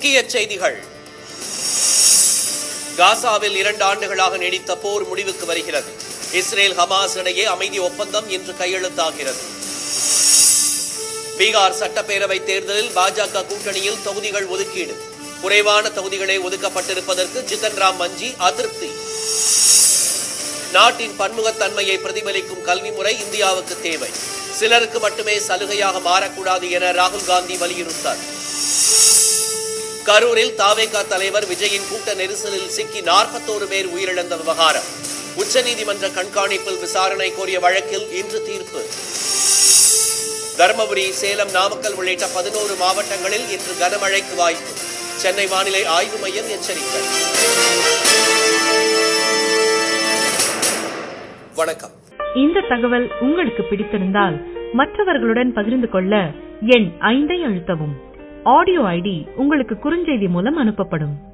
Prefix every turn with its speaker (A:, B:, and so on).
A: முக்கிய செய்திகள் காசாவில் இரண்டு ஆண்டுகளாக நீடித்த போர் முடிவுக்கு வருகிறது இஸ்ரேல் ஹமாஸ் இடையே அமைதி ஒப்பந்தம் இன்று கையெழுத்தாகிறது பீகார் சட்டப்பேரவை தேர்தலில் பாஜக கூட்டணியில் தொகுதிகள் ஒதுக்கீடு குறைவான தொகுதிகளே ஒதுக்கப்பட்டிருப்பதற்கு ஜிதன் ராம் மஞ்சி அதிருப்தி நாட்டின் பன்முகத்தன்மையை பிரதிபலிக்கும் கல்வி முறை இந்தியாவுக்கு தேவை சிலருக்கு மட்டுமே சலுகையாக மாறக்கூடாது என ராகுல் காந்தி வலியுறுத்தார் கரூரில் தாவேகா தலைவர் விஜயின் கூட்ட நெரிசலில் சிக்கி நாற்பத்தோரு பேர் உயிரிழந்த விவகாரம் உச்சநீதிமன்ற கண்காணிப்பில் விசாரணை கோரிய வழக்கில் இன்று தீர்ப்பு தருமபுரி சேலம் நாமக்கல் உள்ளிட்ட பதினோரு மாவட்டங்களில் இன்று கனமழைக்கு வாய்ப்பு சென்னை வானிலை ஆய்வு மையம் எச்சரிக்கை வணக்கம்
B: இந்த தகவல் உங்களுக்கு பிடித்திருந்தால் மற்றவர்களுடன் பகிர்ந்து கொள்ள எண் ஐந்தை அழுத்தவும் ஆடியோ ஐடி உங்களுக்கு குறுஞ்செய்தி மூலம் அனுப்பப்படும்